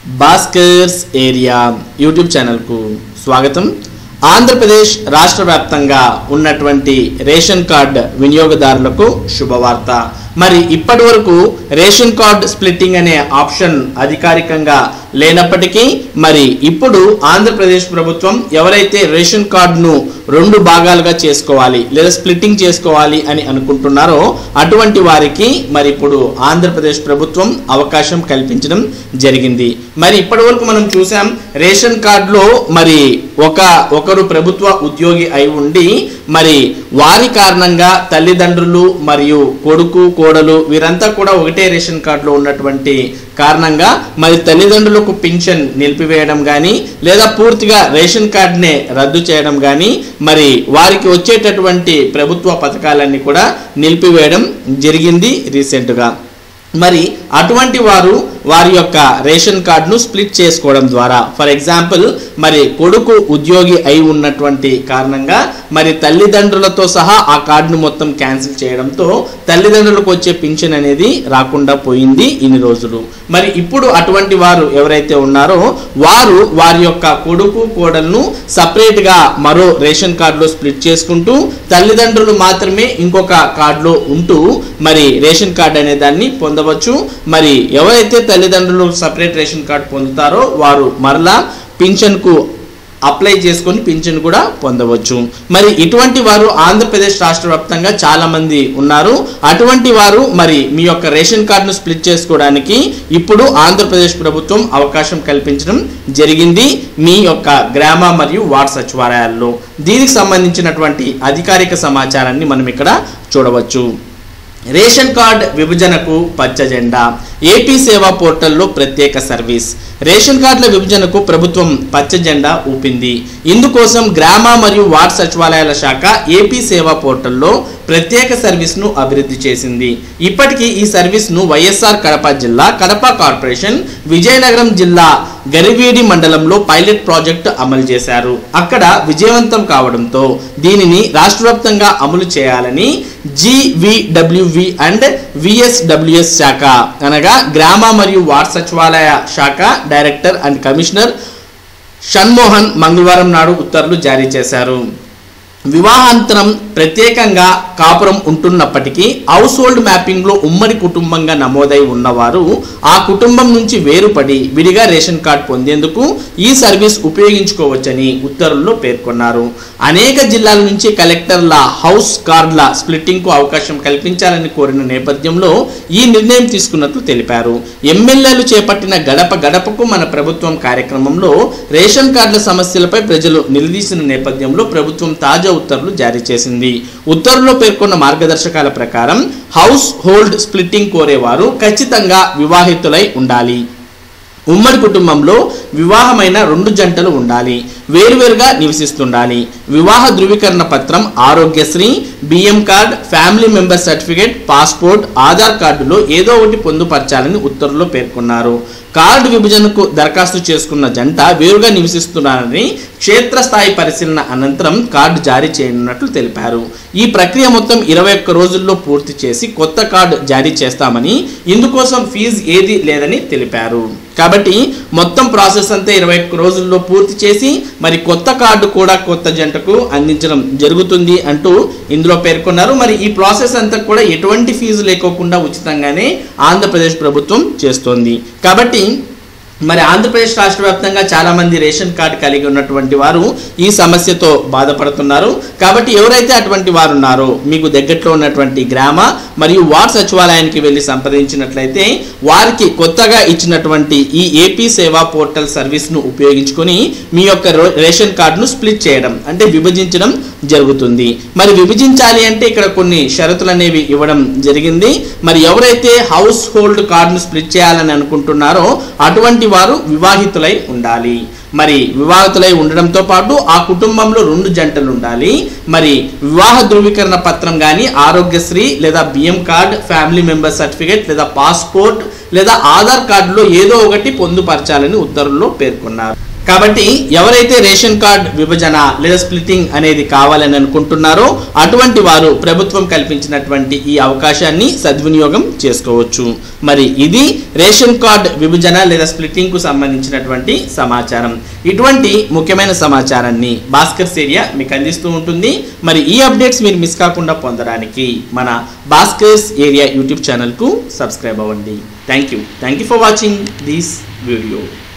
Bhaskar's area YouTube ఛానల్కు స్వాగతం ఆంధ్రప్రదేశ్ రాష్ట్ర వ్యాప్తంగా ఉన్నటువంటి రేషన్ కార్డ్ వినియోగదారులకు శుభవార్త మరి ఇప్పటి వరకు రేషన్ కార్డ్ స్ప్లిట్టింగ్ అనే ఆప్షన్ అధికారికంగా లేనప్పటికీ మరి ఇప్పుడు ఆంధ్రప్రదేశ్ ప్రభుత్వం ఎవరైతే రేషన్ కార్డును రెండు భాగాలుగా చేసుకోవాలి లేదా స్ప్లిట్టింగ్ చేసుకోవాలి అని అనుకుంటున్నారో అటువంటి వారికి మరి ఇప్పుడు ఆంధ్రప్రదేశ్ ప్రభుత్వం అవకాశం కల్పించడం జరిగింది మరి ఇప్పటి వరకు మనం చూసాం రేషన్ కార్డులో మరి ఒక ఒకరు ప్రభుత్వ ఉద్యోగి అయి ఉండి మరి వారి కారణంగా తల్లిదండ్రులు మరియు కొడుకు కోడలు వీరంతా కూడా ఒకటే రేషన్ కార్డులో ఉన్నటువంటి కారణంగా మరి తల్లిదండ్రులకు పింఛన్ నిలిపివేయడం కానీ లేదా పూర్తిగా రేషన్ కార్డునే రద్దు చేయడం కానీ మరి వారికి వచ్చేటటువంటి ప్రభుత్వ పథకాలన్నీ కూడా నిలిపివేయడం జరిగింది రీసెంట్గా మరి అటువంటి వారు వారి యొక్క రేషన్ కార్డును స్ప్లిట్ చేసుకోవడం ద్వారా ఫర్ ఎగ్జాంపుల్ మరి కొడుకు ఉద్యోగి అయి ఉన్నటువంటి కారణంగా మరి తల్లిదండ్రులతో సహా ఆ కార్డును మొత్తం క్యాన్సిల్ చేయడంతో తల్లిదండ్రులకు వచ్చే పింఛన్ అనేది రాకుండా పోయింది ఇన్ని రోజులు మరి ఇప్పుడు అటువంటి వారు ఎవరైతే ఉన్నారో వారు వారి యొక్క కొడుకు కోడలను సపరేట్గా మరో రేషన్ కార్డులో స్ప్లిట్ చేసుకుంటూ తల్లిదండ్రులు మాత్రమే ఇంకొక కార్డులో ఉంటూ మరి రేషన్ కార్డు అనే దాన్ని పొందవచ్చు మరి ఎవరైతే తల్లిదండ్రులు సపరేట్ రేషన్ కార్డు పొందుతారో వారు మరలా పింఛన్కు అప్లై చేసుకొని పింఛన్ కూడా పొందవచ్చు మరి ఇటువంటి వారు ఆంధ్రప్రదేశ్ రాష్ట్ర వ్యాప్తంగా చాలా మంది ఉన్నారు అటువంటి వారు మరి మీ యొక్క రేషన్ కార్డును స్ప్లిట్ చేసుకోవడానికి ఇప్పుడు ఆంధ్రప్రదేశ్ ప్రభుత్వం అవకాశం కల్పించడం జరిగింది మీ యొక్క గ్రామ మరియు వార్డ్ సచివాలయాల్లో దీనికి సంబంధించినటువంటి అధికారిక సమాచారాన్ని మనం ఇక్కడ చూడవచ్చు రేషన్ కార్డ్ విభజనకు పచ్చ జెండా ఏపీ సేవా పోర్టల్లో ప్రత్యేక సర్వీస్ రేషన్ కార్డుల విభజనకు ప్రభుత్వం పచ్చ జెండా ఊపింది ఇందుకోసం గ్రామ మరియు వార్డ్ సచివాలయాల శాఖ ఏపీ సేవా పోర్టల్లో ప్రత్యేక సర్వీస్ను అభివృద్ధి చేసింది ఇప్పటికీ ఈ సర్వీస్ను వైఎస్ఆర్ కడప జిల్లా కడప కార్పొరేషన్ విజయనగరం జిల్లా గరివీడి మండలంలో పైలట్ ప్రాజెక్టు అమలు చేశారు అక్కడ విజయవంతం కావడంతో దీనిని రాష్ట్ర వ్యాప్తంగా అమలు చేయాలని జీవీడబ్ల్యూవి అండ్ విఎస్డబ్ల్యూఎస్ శాఖ అనగా గ్రామ మరియు వార్డ్ సచివాలయ శాఖ డైరెక్టర్ అండ్ కమిషనర్ షణ్మోహన్ మంగళవారం నాడు ఉత్తర్వులు జారీ చేశారు వివాహాంతరం ప్రత్యేకంగా కాపురం ఉంటున్నప్పటికీ హౌస్ హోల్డ్ మ్యాపింగ్లో ఉమ్మడి కుటుంబంగా నమోదై ఉన్నవారు ఆ కుటుంబం నుంచి వేరుపడి విడిగా రేషన్ కార్డు పొందేందుకు ఈ సర్వీస్ ఉపయోగించుకోవచ్చని ఉత్తర్వుల్లో పేర్కొన్నారు అనేక జిల్లాల నుంచి కలెక్టర్ల హౌస్ కార్డుల స్ప్లిట్టింగ్కు అవకాశం కల్పించాలని కోరిన నేపథ్యంలో ఈ నిర్ణయం తీసుకున్నట్లు తెలిపారు ఎమ్మెల్యేలు చేపట్టిన గడప గడపకు మన ప్రభుత్వం కార్యక్రమంలో రేషన్ కార్డుల సమస్యలపై ప్రజలు నిలదీసిన నేపథ్యంలో ప్రభుత్వం తాజా ఉత్తర్వులు జారీ చేసింది ఉత్తర్వులో పేర్కొన్న మార్గదర్శకాల ప్రకారం హౌస్ హోల్డ్ స్ప్లిట్టింగ్ కోరేవారు ఖచ్చితంగా వివాహితులై ఉండాలి ఉమ్మడి కుటుంబంలో వివాహమైన రెండు జంటలు ఉండాలి వేరువేరుగా నివసిస్తుండాలి వివాహ ధృవీకరణ పత్రం ఆరోగ్యశ్రీ బియ్యం card family member certificate passport Aadhaar కార్డులో ఏదో ఒకటి పొందుపరచాలని ఉత్తర్వులో పేర్కొన్నారు కార్డు విభజనకు దరఖాస్తు చేసుకున్న జంట వేరుగా నివసిస్తున్నారని క్షేత్రస్థాయి పరిశీలన అనంతరం కార్డు జారీ చేయనున్నట్లు తెలిపారు ఈ ప్రక్రియ మొత్తం ఇరవై ఒక్క రోజుల్లో పూర్తి చేసి కొత్త కార్డు జారీ చేస్తామని ఇందుకోసం ఫీజు ఏది లేదని తెలిపారు కాబట్టి మొత్తం ప్రాసెస్ అంతా ఇరవై ఒక్క రోజుల్లో పూర్తి చేసి మరి కొత్త కార్డు కూడా కొత్త జంటకు అందించడం జరుగుతుంది అంటూ ఇందులో పేర్కొన్నారు మరి ఈ ప్రాసెస్ అంతా కూడా ఎటువంటి ఫీజు లేకోకుండా ఉచితంగానే ఆంధ్రప్రదేశ్ ప్రభుత్వం చేస్తోంది కాబట్టి మరి ఆంధ్రప్రదేశ్ రాష్ట్ర వ్యాప్తంగా చాలా మంది రేషన్ కార్డు కలిగి ఉన్నటువంటి వారు ఈ సమస్యతో బాధపడుతున్నారు కాబట్టి ఎవరైతే అటువంటి వారు ఉన్నారో మీకు దగ్గరలో ఉన్నటువంటి గ్రామ మరియు వార్డ్ సచివాలయానికి వెళ్ళి సంప్రదించినట్లయితే వారికి కొత్తగా ఇచ్చినటువంటి ఈ ఏపీ సేవా పోర్టల్ సర్వీస్ను ఉపయోగించుకొని మీ యొక్క రో- రేషన్ కార్డును స్ప్లిట్ చేయడం అంటే విభజించడం జరుగుతుంది మరి విభజించాలి అంటే ఇక్కడ కొన్ని షరతులు అనేవి ఇవ్వడం జరిగింది మరి ఎవరైతే హౌస్ హోల్డ్ కార్డును స్ప్లిట్ చేయాలని అనుకుంటున్నారో అటువంటి వారు వివాహితులై ఉండాలి మరి వివాహితులై ఉండడంతో పాటు ఆ కుటుంబంలో రెండు జంటలు ఉండాలి మరి వివాహ ధృవీకరణ పత్రం కానీ ఆరోగ్యశ్రీ లేదా బియ్యం కార్డ్ ఫ్యామిలీ మెంబర్ సర్టిఫికేట్ లేదా పాస్పోర్ట్ లేదా ఆధార్ కార్డులో ఏదో ఒకటి పొందుపరచాలని ఉత్తర్వుల్లో పేర్కొన్నారు కాబట్టి ఎవరైతే రేషన్ కార్డ్ విభజన లేదా స్ప్లిట్టింగ్ అనేది కావాలని అనుకుంటున్నారో అటువంటి వారు ప్రభుత్వం కల్పించినటువంటి ఈ అవకాశాన్ని సద్వినియోగం చేసుకోవచ్చు మరి ఇది రేషన్ కార్డ్ విభజన లేదా స్ప్లిట్టింగ్ కు సంబంధించినటువంటి సమాచారం ఇటువంటి ముఖ్యమైన సమాచారాన్ని భాస్కర్స్ ఏరియా మీకు అందిస్తూ ఉంటుంది మరి ఈ అప్డేట్స్ మీరు మిస్ కాకుండా పొందడానికి మన భాస్కర్స్ ఏరియా యూట్యూబ్ ఛానల్కు సబ్స్క్రైబ్ అవ్వండి thank you thank you for watching this video